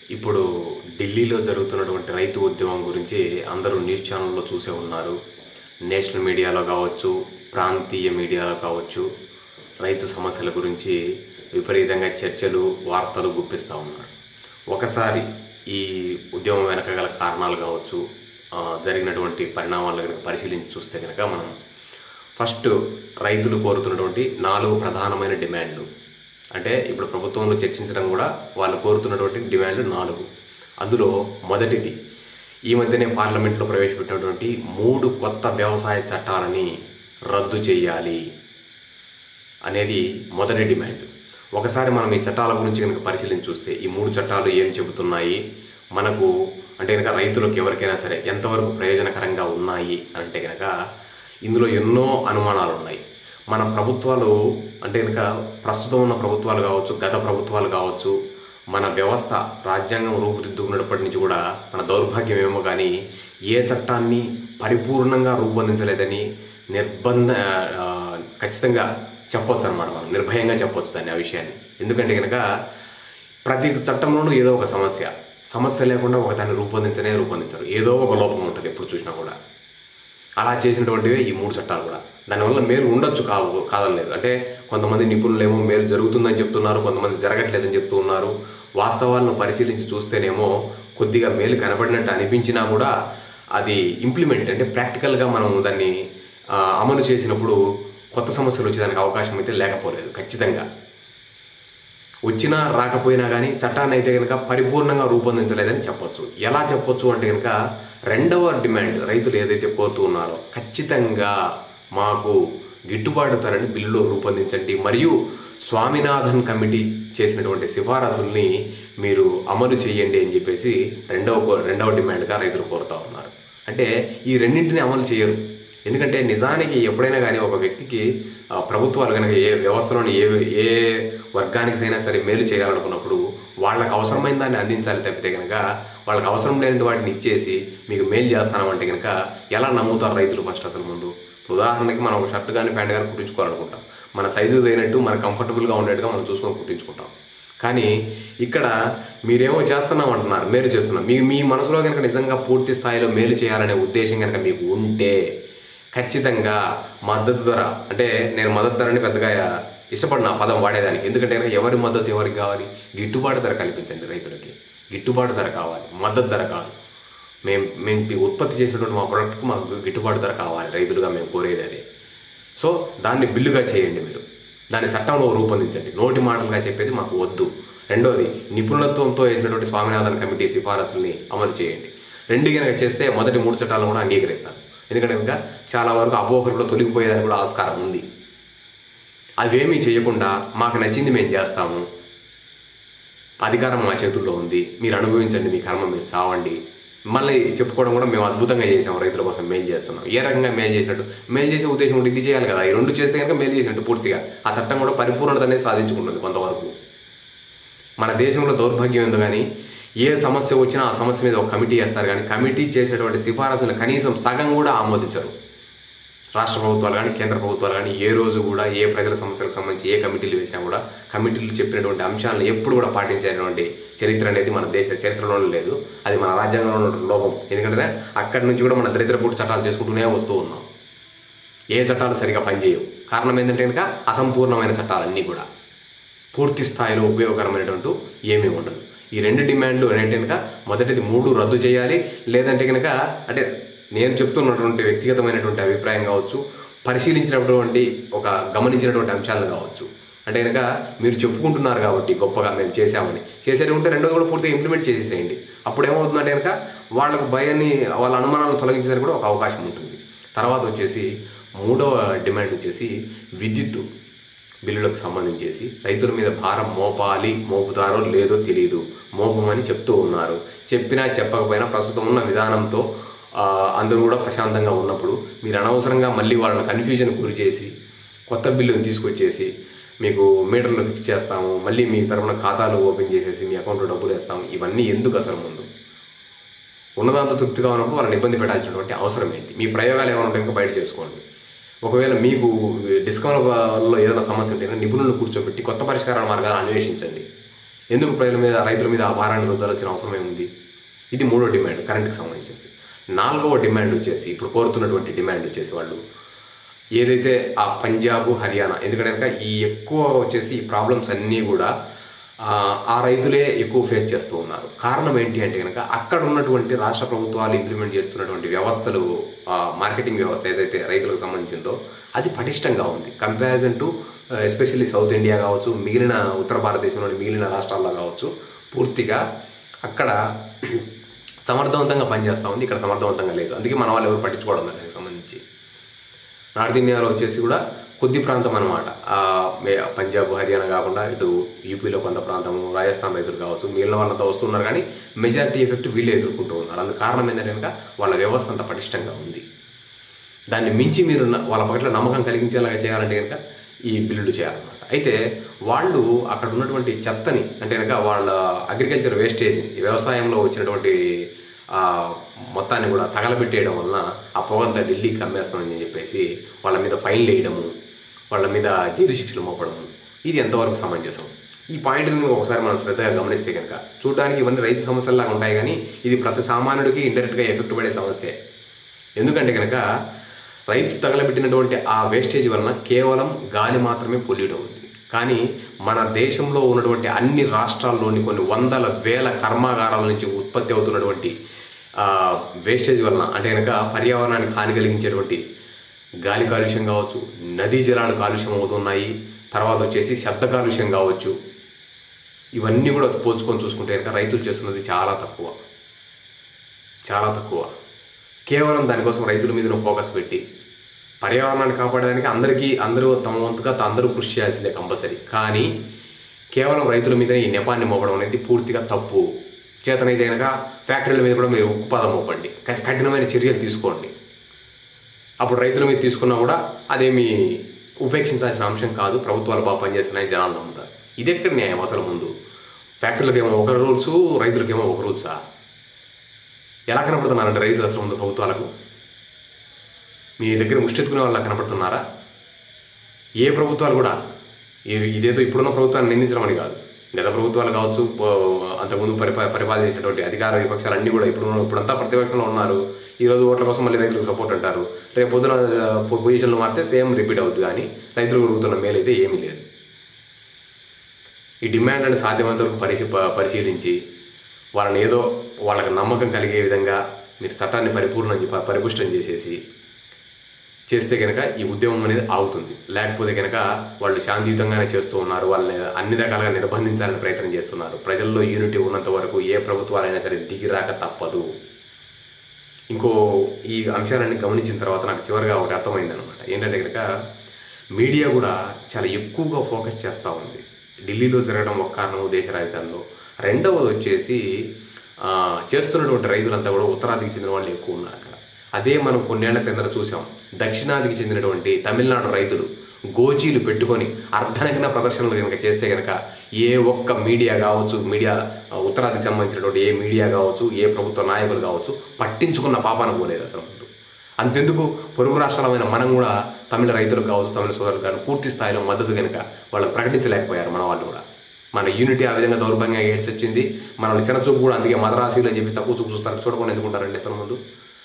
ఇప్పుడు ఢిల్లీలో జరుగుతున్నటువంటి రైతు ఉద్యమం గురించి అందరూ న్యూస్ ఛానల్లో చూసే ఉన్నారు నేషనల్ మీడియాలో కావచ్చు ప్రాంతీయ మీడియాలో కావచ్చు రైతు సమస్యల గురించి విపరీతంగా చర్చలు వార్తలు గుప్పిస్తూ ఉన్నారు ఒకసారి ఈ ఉద్యమం వెనక గల కారణాలు కావచ్చు ఆ, జరిగినటువంటి పరిణామాలు కనుక పరిశీలించి చూస్తే కనుక మనం ఫస్ట్ రైతులు కోరుతున్నటువంటి నాలుగు ప్రధానమైన డిమాండ్లు అంటే ఇప్పుడు ప్రభుత్వంలో చర్చించడం కూడా వాళ్ళు కోరుతున్నటువంటి డిమాండ్లు నాలుగు అందులో మొదటిది ఈ మధ్యనే పార్లమెంట్లో ప్రవేశపెట్టినటువంటి మూడు కొత్త వ్యవసాయ చట్టాలని రద్దు చేయాలి అనేది మొదటి డిమాండ్ ఒకసారి మనం ఈ చట్టాల గురించి కనుక పరిశీలించి చూస్తే ఈ మూడు చట్టాలు ఏం చెబుతున్నాయి మనకు అంటే కనుక రైతులకు ఎవరికైనా సరే ఎంతవరకు ప్రయోజనకరంగా ఉన్నాయి అంటే కనుక ఇందులో ఎన్నో అనుమానాలు ఉన్నాయి మన ప్రభుత్వాలు అంటే కనుక ప్రస్తుతం ఉన్న ప్రభుత్వాలు కావచ్చు గత ప్రభుత్వాలు కావచ్చు మన వ్యవస్థ రాజ్యాంగం రూపుదిద్దుకున్నప్పటి నుంచి కూడా మన దౌర్భాగ్యం ఏమో కానీ ఏ చట్టాన్ని పరిపూర్ణంగా రూపొందించలేదని నిర్బంధ ఆ, ఖచ్చితంగా చెప్పొచ్చు అనమాట మనం నిర్భయంగా చెప్పొచ్చు దాన్ని ఆ విషయాన్ని ఎందుకంటే కనుక ప్రతి చట్టంలోనూ ఏదో ఒక సమస్య సమస్య లేకుండా ఒక దాన్ని రూపొందించనే రూపొందించరు ఏదో ఒక లోపం ఉంటుంది ఎప్పుడు చూసినా కూడా అలా చేసినటువంటివే ఈ మూడు చట్టాలు కూడా దానివల్ల మేలు ఉండొచ్చు కాదు కాదనలేదు అంటే కొంతమంది నిపుణులు ఏమో మేలు జరుగుతుందని చెప్తున్నారు కొంతమంది జరగట్లేదని చెప్తూ ఉన్నారు వాస్తవాలను పరిశీలించి చూస్తేనేమో కొద్దిగా మేలు కనబడినట్టు అనిపించినా కూడా అది ఇంప్లిమెంట్ అంటే ప్రాక్టికల్గా మనం దాన్ని ఆ, అమలు చేసినప్పుడు కొత్త సమస్యలు వచ్చేదానికి అవకాశం అయితే లేకపోలేదు ఖచ్చితంగా వచ్చినా రాకపోయినా కానీ చట్టాన్ని అయితే కనుక పరిపూర్ణంగా రూపొందించలేదని చెప్పొచ్చు ఎలా చెప్పొచ్చు అంటే కనుక రెండవ డిమాండ్ రైతులు ఏదైతే కోరుతూ ఉన్నారో ఖచ్చితంగా మాకు గిట్టుబాటు ధరని బిల్లులో రూపొందించండి మరియు స్వామినాథన్ కమిటీ చేసినటువంటి సిఫారసుల్ని మీరు అమలు చేయండి అని చెప్పేసి రెండవ కో- రెండవ డిమాండ్గా రైతులు కోరుతా ఉన్నారు అంటే ఈ రెండింటిని అమలు చేయరు ఎందుకంటే నిజానికి ఎప్పుడైనా కానీ ఒక వ్యక్తికి ఆ, ప్రభుత్వాలు కనుక ఏ వ్యవస్థలోని ఏ ఏ వర్గానికి అయినా సరే మేలు చేయాలనుకున్నప్పుడు వాళ్ళకి అవసరమైన దాన్ని అందించాలి తప్పితే కనుక వాళ్ళకి అవసరం లేని వాటిని ఇచ్చేసి మీకు మేలు చేస్తామంటే కనుక ఎలా నమ్ముతారు రైతులు ఫస్ట్ అసలు ముందు ఇప్పుడు ఉదాహరణకి మనం ఒక షర్ట్ కానీ ప్యాంట్ కానీ కుట్టించుకోవాలనుకుంటాం మన సైజు అయినట్టు మన కంఫర్టబుల్గా ఉండేట్టుగా మనం చూసుకొని కుట్టించుకుంటాం కానీ ఇక్కడ మీరేమో చేస్తున్నాం అంటున్నారు మేలు చేస్తున్నాం మీ మీ మనసులో కనుక నిజంగా పూర్తి స్థాయిలో మేలు చేయాలనే ఉద్దేశం కనుక మీకు ఉంటే ఖచ్చితంగా మద్దతు ధర అంటే నేను మద్దతు ధరని పెద్దగా ఇష్టపడిన ఆ పదం వాడేదానికి ఎందుకంటే కనుక ఎవరి మద్దతు ఎవరికి కావాలి గిట్టుబాటు ధర కల్పించండి రైతులకి గిట్టుబాటు ధర కావాలి మద్దతు ధర కాదు మేము మేము ఇది ఉత్పత్తి చేసినటువంటి మా ప్రోడక్ట్కి మాకు గిట్టుబాటు ధర కావాలి రైతులుగా మేము కోరేది అదే సో దాన్ని బిల్లుగా చేయండి మీరు దాన్ని చట్టంలో రూపొందించండి నోటి మాటలుగా చెప్పేది మాకు వద్దు రెండోది నిపుణులత్వంతో వేసినటువంటి స్వామినాథన్ కమిటీ సిఫారసుల్ని అమలు చేయండి రెండు కనుక చేస్తే మొదటి మూడు చట్టాలను కూడా అంగీకరిస్తాను ఎందుకంటే కనుక చాలా వరకు అపోహరులో తొలగిపోయేదానికి కూడా ఆస్కారం ఉంది అవేమీ చేయకుండా మాకు నచ్చింది మేము చేస్తాము అధికారం మా చేతుల్లో ఉంది మీరు అనుభవించండి మీ కర్మ మీరు చావండి మళ్ళీ చెప్పుకోవడం కూడా మేము అద్భుతంగా చేసాం రైతుల కోసం మేలు చేస్తున్నాం ఏ రకంగా మేలు చేసినట్టు మేలు చేసే ఉద్దేశం ఉంటే ఇది చేయాలి కదా ఈ రెండు చేస్తే కనుక మేలు చేసినట్టు పూర్తిగా ఆ చట్టం కూడా పరిపూర్ణత అనేది సాధించుకుంటుంది కొంతవరకు మన దేశంలో దౌర్భాగ్యం ఏందో కానీ ఏ సమస్య వచ్చినా ఆ సమస్య మీద ఒక కమిటీ వేస్తారు కానీ కమిటీ చేసేటువంటి సిఫారసులు కనీసం సగం కూడా ఆమోదించరు రాష్ట్ర ప్రభుత్వాలు కానీ కేంద్ర ప్రభుత్వాలు కానీ ఏ రోజు కూడా ఏ ప్రజల సమస్యలకు సంబంధించి ఏ కమిటీలు వేసినా కూడా కమిటీలు చెప్పినటువంటి అంశాలను ఎప్పుడు కూడా పాటించేటువంటి చరిత్ర అనేది మన దేశ చరిత్రలోనే లేదు అది మన రాజ్యాంగంలో ఉన్నటువంటి లోపం ఎందుకంటే అక్కడి నుంచి కూడా మన దరిద్రపూట చట్టాలు చేసుకుంటూనే వస్తూ ఉన్నాం ఏ చట్టాలు సరిగా పనిచేయవు కారణం ఏంటంటే కనుక అసంపూర్ణమైన చట్టాలన్నీ కూడా పూర్తి స్థాయిలో ఉపయోగకరమైనటువంటి ఏమీ ఉండదు ఈ రెండు డిమాండ్లు ఏంటంటే కనుక మొదటిది మూడు రద్దు చేయాలి లేదంటే కనుక అంటే నేను చెప్తున్నటువంటి వ్యక్తిగతమైనటువంటి అభిప్రాయం కావచ్చు పరిశీలించినటువంటి ఒక గమనించినటువంటి అంశాలను కావచ్చు అంటే కనుక మీరు చెప్పుకుంటున్నారు కాబట్టి గొప్పగా మేము చేశామని చేసేది ఉంటే రెండోది కూడా పూర్తిగా ఇంప్లిమెంట్ చేసేసేయండి అప్పుడు ఏమవుతుందంటే కనుక వాళ్ళకు భయాన్ని వాళ్ళ అనుమానాలను తొలగించడానికి కూడా ఒక అవకాశం ఉంటుంది తర్వాత వచ్చేసి మూడవ డిమాండ్ వచ్చేసి విద్యుత్తు బిల్లులకు సంబంధించేసి రైతుల మీద భారం మోపాలి మోపుతారో లేదో తెలియదు మోపమని చెప్తూ ఉన్నారు చెప్పినా చెప్పకపోయినా ప్రస్తుతం ఉన్న విధానంతో ఆ, అందరూ కూడా ప్రశాంతంగా ఉన్నప్పుడు మీరు అనవసరంగా మళ్ళీ వాళ్ళని కన్ఫ్యూజన్ గురి చేసి కొత్త బిల్లుని తీసుకొచ్చేసి మీకు మీటర్లు ఫిక్స్ చేస్తాము మళ్ళీ మీ తరపున ఖాతాలు ఓపెన్ చేసేసి మీ అకౌంట్లో డబ్బులు వేస్తాము ఇవన్నీ ఎందుకు అసలు ముందు ఉన్నదాంతో తృప్తిగా ఉన్నప్పుడు వాళ్ళని ఇబ్బంది పెట్టాల్సినటువంటి అవసరం ఏంటి మీ ప్రయోగాలు ఏమైనా ఉంటే ఇంకా బయట చేసుకోండి ఒకవేళ మీకు డిస్కవర్లో ఏదైనా సమస్య ఉంటే నిపుణులను కూర్చోబెట్టి కొత్త పరిష్కార మార్గాలు అన్వేషించండి ఎందుకు ప్రజల మీద రైతుల మీద ఆ భారాన్ని రుద్దాల్సిన అవసరం ఏముంది ఇది మూడో డిమాండ్ కరెంట్కి సంబంధించేసి నాలుగవ డిమాండ్ వచ్చేసి ఇప్పుడు కోరుతున్నటువంటి డిమాండ్ వచ్చేసి వాళ్ళు ఏదైతే ఆ పంజాబ్ హర్యానా ఎందుకంటే కనుక ఈ ఎక్కువ వచ్చేసి ఈ ప్రాబ్లమ్స్ అన్నీ కూడా ఆ, ఆ రైతులే ఎక్కువ ఫేస్ చేస్తూ ఉన్నారు కారణం ఏంటి అంటే కనుక అక్కడ ఉన్నటువంటి రాష్ట్ర ప్రభుత్వాలు ఇంప్లిమెంట్ చేస్తున్నటువంటి వ్యవస్థలు ఆ, మార్కెటింగ్ వ్యవస్థ ఏదైతే రైతులకు సంబంధించిందో అది పటిష్టంగా ఉంది comparison to especially south India కావచ్చు మిగిలిన ఉత్తర భారతదేశంలోని మిగిలిన రాష్ట్రాల్లో కావచ్చు పూర్తిగా అక్కడ సమర్థవంతంగా పనిచేస్తూ ఉంది ఇక్కడ సమర్థవంతంగా లేదు అందుకే మన వాళ్ళు ఎవరు పట్టించుకోవడం లేదు దానికి సంబంధించి నార్త్ ఇండియాలో వచ్చేసి కూడా కొద్ది ప్రాంతం అనమాట పంజాబ్ హర్యానా కాకుండా ఇటు యూపీలో కొంత ప్రాంతము రాజస్థాన్ రైతులు కావచ్చు మిగిలిన వాళ్ళంతా వస్తున్నారు కానీ మెజారిటీ ఎఫెక్ట్ వీళ్ళే ఎదుర్కొంటూ ఉన్నారు అందుకు కారణం ఏంటంటే కనుక వాళ్ళ వ్యవస్థ అంత పటిష్టంగా ఉంది దాన్ని మించి మీరు న- వాళ్ళ పట్ల నమ్మకం కలిగించేలాగా చేయాలంటే కనుక ఈ బిల్లులు చేయాలన్నమాట అయితే వాళ్ళు అక్కడ ఉన్నటువంటి చెత్తని అంటే కనుక వాళ్ళ అగ్రికల్చర్ వేస్టేజ్ వ్యవసాయంలో వచ్చినటువంటి ఆ మొత్తాన్ని కూడా తగలబెట్టేయడం వలన ఆ పొగంతా ఢిల్లీకి అమ్మేస్తామని చెప్పేసి వాళ్ళ మీద ఫైన్లు వేయడము వాళ్ళ మీద జైలు శిక్షలు మోపడము ఇది ఎంతవరకు సమంజసం ఈ పాయింట్ని ఒకసారి మనం శ్రద్ధగా గమనిస్తే కనుక చూడడానికి ఇవన్నీ రైతు సమస్యల్లాగా ఉంటాయి కానీ ఇది ప్రతి సామాన్యుడికి ఇండైరెక్ట్గా ఎఫెక్ట్ పడే సమస్యే ఎందుకంటే కనుక రైతు తగలబెట్టినటువంటి ఆ వేస్టేజ్ వలన కేవలం గాలి మాత్రమే పొల్యూట్ అవుతుంది కానీ మన దేశంలో ఉన్నటువంటి అన్ని రాష్ట్రాల్లోని కొన్ని వందల వేల కర్మాగారాల నుంచి ఉత్పత్తి అవుతున్నటువంటి ఆ, వేస్టేజ్ వలన అంటే కనుక పర్యావరణానికి హాని కలిగించేటువంటి గాలి కాలుష్యం కావచ్చు నదీ జలాలు కాలుష్యం అవుతున్నాయి తర్వాత వచ్చేసి శబ్ద కాలుష్యం కావచ్చు ఇవన్నీ కూడా పోల్చుకొని చూసుకుంటే కనుక రైతులు చేస్తున్నది చాలా తక్కువ చాలా తక్కువ కేవలం దానికోసం రైతుల మీద ఫోకస్ పెట్టి పర్యావరణాన్ని కాపాడడానికి అందరికీ అందరూ తమ వంతుగా త- అందరూ కృషి చేయాల్సిందే కంపల్సరీ కానీ కేవలం రైతుల మీదనే ఈ నెపాన్ని మోపడం అనేది పూర్తిగా తప్పు చేతనైతే కనుక ఫ్యాక్టరీల మీద కూడా మీరు ఉక్కుపాదం మోపండి కఠి- కఠినమైన చర్యలు తీసుకోండి అప్పుడు రైతుల మీద తీసుకున్నా కూడా అదేమి ఉపేక్షించాల్సిన అంశం కాదు ప్రభుత్వాలు బాగా పనిచేస్తున్నాయని జనాలు నమ్ముతారు ఇది ఎక్కడ న్యాయం అసలు ముందు ఫ్యాక్టరీలకేమో ఒక రూల్స్ రైతులకేమో ఒక రూల్సా ఎలా కనపడుతున్నారంటే రైతులు అసలు ముందు ప్రభుత్వాలకు మీ దగ్గర ముష్టెత్తుకునే వాళ్ళ కనపడుతున్నారా ఏ ప్రభుత్వాలు కూడా ఈ- ఇదేదో ఇప్పుడున్న ప్రభుత్వాన్ని నిందించడం అని కాదు గత ప్రభుత్వాలు కావచ్చు పో- అంతకుముందు పరిపా పరిపాలన చేసినటువంటి అధికార విపక్షాలు అన్నీ కూడా ఇప్పుడు ఇప్పుడంతా ప్రతిపక్షంలో ఉన్నారు ఈ రోజు ఓట్ల కోసం మళ్ళీ రైతులకు సపోర్ట్ అంటారు రేపు పొద్దున ఆ, పొ- పొజిషన్లు మారితే సేమ్ రిపీట్ అవుతుంది కానీ రైతులు కొడుకుతున్న మేలు అయితే ఏమీ లేదు ఈ డిమాండ్లను సాధ్యమైనంత వరకు పరిశీ ప- పరిశీలించి వాళ్ళని ఏదో వాళ్ళకి నమ్మకం కలిగే విధంగా మీరు చట్టాన్ని పరిపూర్ణం చే- ప- పరిపుష్టం చేసేసి చేస్తే కనుక ఈ ఉద్యమం అనేది ఆగుతుంది లేకపోతే కనుక వాళ్ళు శాంతియుతంగానే చేస్తూ ఉన్నారు వాళ్ళని అన్ని రకాలుగా నిర్బంధించాలని ప్రయత్నం చేస్తున్నారు ప్రజల్లో యూనిటీ ఉన్నంత వరకు ఏ ప్రభుత్వాలైనా సరే దిగిరాక తప్పదు ఇంకో ఈ అంశాలన్నీ గమనించిన తర్వాత నాకు చివరిగా ఒకటి అర్థమైంది అనమాట ఏంటంటే కనుక మీడియా కూడా చాలా ఎక్కువగా ఫోకస్ చేస్తూ ఉంది ఢిల్లీలో జరగడం ఒక కారణం దేశ రాజధానిలో రెండవది వచ్చేసి ఆ, చేస్తున్నటువంటి రైతులంతా కూడా ఉత్తరాదికి చెందిన వాళ్ళు ఎక్కువ ఉన్నారు అక్కడ అదే మనం కొన్నేళ్ల క్రిందట చూసాం దక్షిణాదికి చెందినటువంటి తమిళనాడు రైతులు గోచీలు పెట్టుకొని అర్ధనగ్న ప్రదర్శనలు కనుక చేస్తే కనుక ఏ ఒక్క మీడియా కావచ్చు మీడియా ఆ, ఉత్తరాదికి సంబంధించినటువంటి ఏ మీడియా కావచ్చు ఏ ప్రభుత్వ నాయకులు కావచ్చు పట్టించుకున్న పాపాన పోలేదు అసలు ముందు అంతెందుకు పొరుగు రాష్ట్రాలమైన మనం కూడా తమిళ రైతులకు కావచ్చు తమిళ సోదరులు కానీ పూర్తి స్థాయిలో మద్దతు కనుక వాళ్ళు ప్రకటించలేకపోయారు మన వాళ్ళు కూడా మన యూనిటీ ఆ విధంగా దౌర్భంగా ఏడ్చి వచ్చింది మనల్ని చిన్న చూపు కూడా అందుకే మదరాశీలు అని చెప్పి తక్కువ చూపు చూస్తారు చూడకుండా ఎందుకుంటారండి అసలు ముందు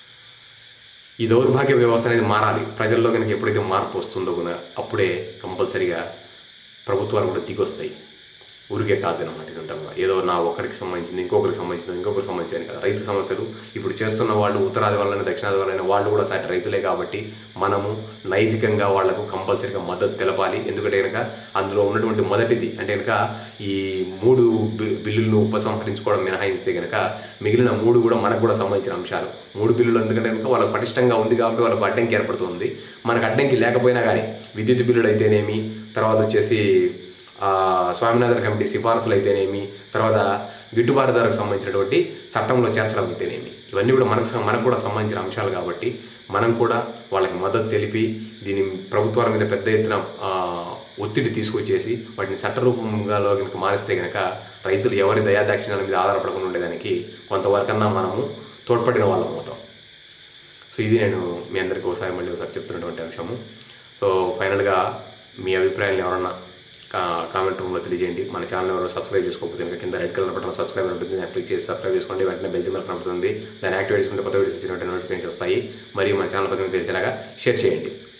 ఈ దౌర్భాగ్య వ్యవస్థ అనేది మారాలి ప్రజల్లో కనుక ఎప్పుడైతే మార్పు వస్తుందో కనుక అప్పుడే కంపల్సరిగా ప్రభుత్వాలు కూడా దిగొస్తాయి ఊరికే కాదు అనమాట ఇదంతా కూడా ఏదో నా ఒక్కడికి సంబంధించింది ఇంకొకరికి సంబంధించింది ఇంకొకరికి సంబంధించింది కదా రైతు సమస్యలు ఇప్పుడు చేస్తున్న వాళ్ళు ఉత్తరాది వాళ్ళని దక్షిణాది వాళ్ళని వాళ్ళు కూడా సాటి రైతులే కాబట్టి మనము నైతికంగా వాళ్లకు కంపల్సరీగా మద్దతు తెలపాలి ఎందుకంటే కనుక అందులో ఉన్నటువంటి మొదటిది అంటే కనుక ఈ మూడు బి- బిల్లులను ఉపసంహరించుకోవడం మినహాయిస్తే కనుక మిగిలిన మూడు కూడా మనకు కూడా సంబంధించిన అంశాలు మూడు బిల్లులు ఎందుకంటే కనుక వాళ్ళకి పటిష్టంగా ఉంది కాబట్టి వాళ్ళకి అడ్డంకి ఏర్పడుతుంది మనకు అడ్డంకి లేకపోయినా కానీ విద్యుత్ బిల్లులు అయితేనేమి తర్వాత వచ్చేసి ఆ, స్వామినాథన్ కమిటీ సిఫారసులు అయితేనేమి తర్వాత గిట్టుబాటు ధరకు సంబంధించినటువంటి చట్టంలో చేర్చడం అయితేనేమి ఇవన్నీ కూడా మనకు సం- మనకు కూడా సంబంధించిన అంశాలు కాబట్టి మనం కూడా వాళ్ళకి మద్దతు తెలిపి దీని ప్రభుత్వాల మీద పెద్ద ఎత్తున ఆ, ఒత్తిడి తీసుకొచ్చేసి వాటిని చట్టరూపంగా కనుక మారిస్తే కనుక రైతులు ఎవరి దయాదాక్షిణ్యాల మీద ఆధారపడకుండా ఉండేదానికి కొంతవరకన్నా మనము తోడ్పడిన వాళ్ళం అవుతాం సో ఇది నేను మీ అందరికీ ఒకసారి మళ్ళీ ఒకసారి చెప్తున్నటువంటి అంశము సో ఫైనల్గా మీ అభిప్రాయాలను ఎవరన్నా కా- కామెంట్ రూమ్లో తెలియజేయండి మన ఛానల్ ఎవరు సబ్స్క్రైబ్ చేసుకోకపోతే ఇంకా కింద రెడ్ కలర్ బటన్ సబ్స్క్రైబ్ ఉంటుంది దాన్ని క్లిక్ చేసి సబ్స్క్రైబ్ చేసుకోండి వెంటనే బెల్ సింబల్ కనబడుతుంది దాన్ని యాక్టివేట్ చేసుకుంటే కొత్త వీడియోస్ వచ్చినట్టు నోటిఫికేషన్ వస్తాయి మరియు మన ఛానల్ పది మంది తెలిసేలాగా షేర్ చేయండి